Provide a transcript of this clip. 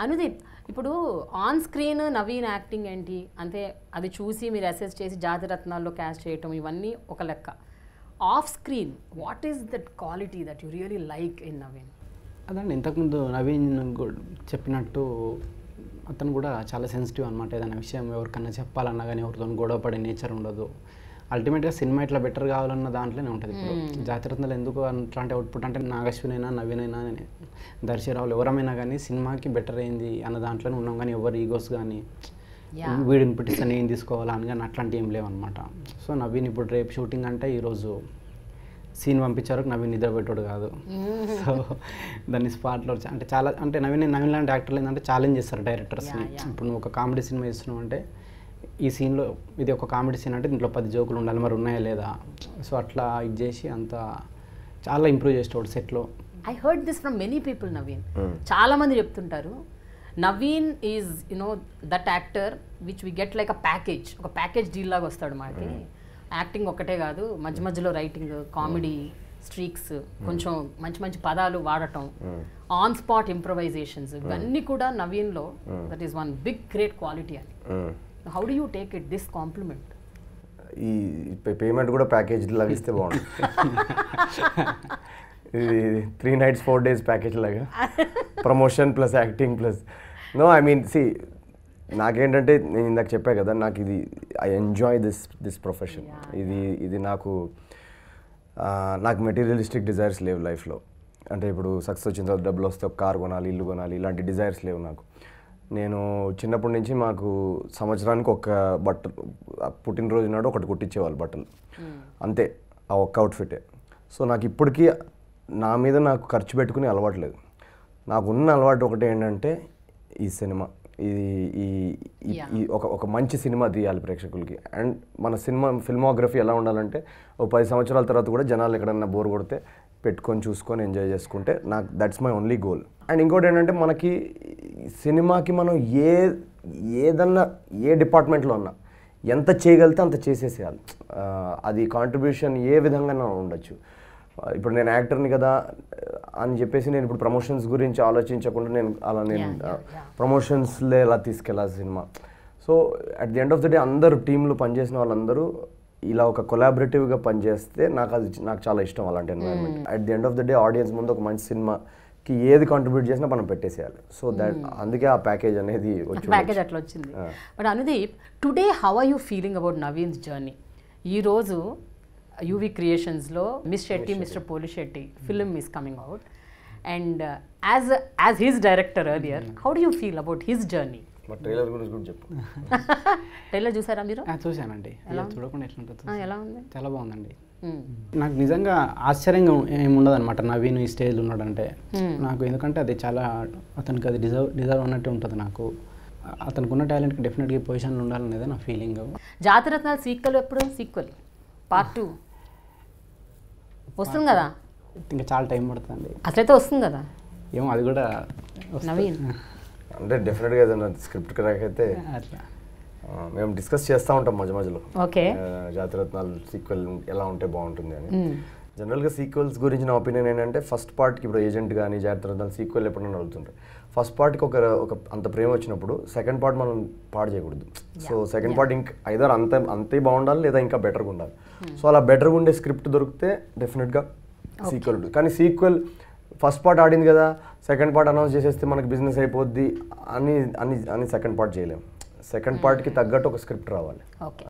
అనుదీప్ ఇప్పుడు on screen Naveen acting ఏంటి అంటే అది చూసి మీరు అసెస్ చేసి జాతిరత్నాల్లో క్యాస్ట్ చేయటం ఇవన్నీ ఒక లెక్క off screen what is that quality that you really like in Naveen అదండి ఇంతకుముందు నవీన్ గు- చెప్పినట్టు అతను కూడా చాలా సెన్సిటివ్ అనమాట ఏదైనా విషయం ఎవరికన్నా చెప్పాలన్నా కానీ ఎవరితో గొడవ పడే నేచర్ ఉండదు అల్టిమేట్గా సినిమా ఇట్లా బెటర్ కావాలన్న దాంట్లోనే ఉంటుంది ఇప్పుడు జాతిరత్నాలు ఎందుకు అట్లాంటి అవుట్పుట్ అంటే నాగశ్విన్ అయినా నవీన్ అయినా దర్శరావులు ఎవరమైనా కానీ సినిమాకి బెటర్ అయింది అన్న దాంట్లోనే ఉన్నాం కానీ ఎవరు ఈగోస్ కానీ Yeah. వీడిని పుట్టిస్తే నేను తీసుకోవాలా అని కానీ అట్లాంటి ఏం లేవన్నమాట సో నవీన్ ఇప్పుడు రేపు షూటింగ్ అంటే ఈరోజు సీన్ పంపించారు నవీన్ నిద్ర పెట్టాడు కాదు సో దాన్ని స్పాట్లో అంటే చాలా అంటే నవీన్ నవీన్ లాంటి యాక్టర్లు ఏంటంటే ఛాలెంజ్ చేస్తారు డైరెక్టర్స్ని Yeah, yeah. ఇప్పుడు నువ్వు ఒక కామెడీ సినిమా ఇస్తున్నావు అంటే ఈ సీన్లో ఇది ఒక కామెడీ సీన్ అంటే దీంట్లో పది జోకులు ఉండాలి మరి ఉన్నాయా లేదా సో అట్లా ఇది చేసి అంత చాలా ఇంప్రూవ్ చేసేవాడు సెట్లో I heard this from many people Naveen చాలా మంది చెప్తుంటారు Naveen is you know that actor which we get like a package ఒక ప్యాకేజ్ డీల్ లాగా వస్తాడు మనకి యాక్టింగ్ ఒక్కటే కాదు మధ్య మధ్యలో రైటింగ్ కామెడీ స్ట్రీక్స్ కొంచెం మంచి మంచి పదాలు వాడటం ఆన్ స్పాట్ ఇంప్రవైజేషన్స్ ఇవన్నీ కూడా నవీన్లో that is one big great quality అని how do you take it this compliment ఈ పేమెంట్ కూడా ప్యాకేజ్ లాగా ఇస్తే బాగుంటుంది ఇది three nights four days package లాగా promotion plus acting plus no I mean సి నాకేంటంటే నేను ఇందాక చెప్పా కదా నాకు ఇది I enjoy this this profession ఇది ఇది నాకు ఆ, నాకు మెటీరియలిస్టిక్ డిజైర్స్ లేవు లైఫ్లో అంటే ఇప్పుడు సక్సెస్ వచ్చిన తర్వాత డబ్బులు వస్తే ఒక కార్ కొనాలి ఇల్లు కొనాలి ఇలాంటి డిజైర్స్ లేవు నాకు నేను చిన్నప్పటి నుంచి మాకు సంవత్సరానికి ఒక బట్టలు ఆ పుట్టినరోజు నాడు ఒకటి కుట్టించేవాళ్ళు బట్టలు అంతే ఆ ఒక్క అవుట్ఫిటే సో నాకు ఇప్పటికీ నా మీద నాకు ఖర్చు పెట్టుకునే అలవాటు లేదు నాకు ఉన్న అలవాటు ఒకటి ఏంటంటే ఈ సినిమా ఇది ఈ ఈ- Yeah. ఈ ఒక ఒక మంచి సినిమా తీయాలి ప్రేక్షకులకి అండ్ మన సినిమా ఫిల్మోగ్రఫీ ఎలా ఉండాలంటే ఓ పది సంవత్సరాల తర్వాత కూడా జనాలు ఎక్కడన్నా బోర్ కొడితే పెట్టుకొని చూసుకొని ఎంజాయ్ చేసుకుంటే నాకు that's my only goal and ఇంకోటి ఏంటంటే మనకి ఈ సినిమాకి మనం ఏ ఏదన్నా ఏ డిపార్ట్మెంట్లో ఉన్నా ఎంత చేయగలితే అంత చేసేసేయాలి ఆ, అది కాంట్రిబ్యూషన్ ఏ విధంగా ఉండొచ్చు ఆ, ఇప్పుడు నేను యాక్టర్ని కదా అని చెప్పేసి నేను ఇప్పుడు ప్రమోషన్స్ గురించి ఆలోచించకుండా నేను అలా నేను Yeah, yeah, yeah. ప్రమోషన్స్లో ఎలా తీసుకెళ్ళాలి సినిమా so at the end of the day అందరూ టీంలో పనిచేసిన వాళ్ళందరూ ఇలా ఒక కొలాబరేటివ్గా పనిచేస్తే నాకు అది నాకు చాలా ఇష్టం అలాంటి environment at the end of the day audience ముందు ఒక మంచి సినిమాకి ఏది కాంట్రిబ్యూట్ చేసినా మనం పెట్టేసేయాలి సో దట్ అందుకే ఆ ప్యాకేజ్ అనేది వచ్చి ప్యాకేజ్ అట్లా వచ్చింది but Anudeep today how are you feeling about Naveen's journey ఈరోజు యూవి క్రియేషన్స్లో miss Shetty mister Polishetty film is coming out and as as his director earlier how do you feel about his journey మా trailer గురించి కూడా చెప్పు trailer చూసారా మీరు ఆ, చూశానండి ఇలా చూడకుండా ఎట్లుంటుంది ఆ, ఎలా ఉంది చాలా బాగుందండి Hmm. నాకు నిజంగా ఆశ్చర్యంగా ఏమి ఉండదు అనమాట నవీన్ ఈ స్టేజ్లో ఉన్నాడంటే నాకు ఎందుకంటే అది చాలా అతనికి అది డిజర్వ్ డిజర్వ్ అన్నట్టు ఉంటుంది నాకు అతనికి ఉన్న టాలెంట్కి డెఫినెట్గా ఈ పొజిషన్లో ఉండాలనేది నా ఫీలింగ్ జాతిరత్నాలు సీక్వెల్ ఎప్పుడు సీక్వెల్ పార్ట్ టూ వస్తుంది కదా ఇంకా చాలా టైం పడుతుందండి అసలైతే వస్తుంది కదా ఏమో అది కూడా వస్తుంది. నవీన్ అంటే డెఫినెట్గా ఏదైనా స్క్రిప్ట్ క్రాక్ అయితే అట్లా ఆ, మేము డిస్కస్ చేస్తూ ఉంటాం మధ్య మధ్యలో ఓకే ఆ, జాతిరత్నాలు సీక్వెల్ ఎలా ఉంటే బాగుంటుంది అని జనరల్గా సీక్వెల్స్ గురించి నా ఒపీనియన్ ఏంటంటే ఫస్ట్ పార్ట్కి ఇప్పుడు ఏజెంట్ కానీ జాతిరత్నాలు సీక్వెల్ ఎప్పుడైనా అడుగుతుంటారు ఫస్ట్ పార్ట్కి ఒక ఒక అంత ప్రేమ వచ్చినప్పుడు సెకండ్ పార్ట్ మనం పాడు చేయకూడదు సో సెకండ్ పార్ట్ ఇంక ఐదర్ అంత అంతే బాగుండాలి లేదా ఇంకా బెటర్గా ఉండాలి సో అలా బెటర్గా ఉండే స్క్రిప్ట్ దొరికితే డెఫినెట్గా సీక్వెల్ ఉంటుంది కానీ సీక్వెల్ ఫస్ట్ పార్ట్ ఆడింది కదా సెకండ్ పార్ట్ అనౌన్స్ చేసేస్తే మనకి బిజినెస్ అయిపోద్ది అని అని అని సెకండ్ పార్ట్ చేయలేం సెకండ్ పార్ట్కి తగ్గట్టు ఒక స్క్రిప్ట్ రావాలి ఓకే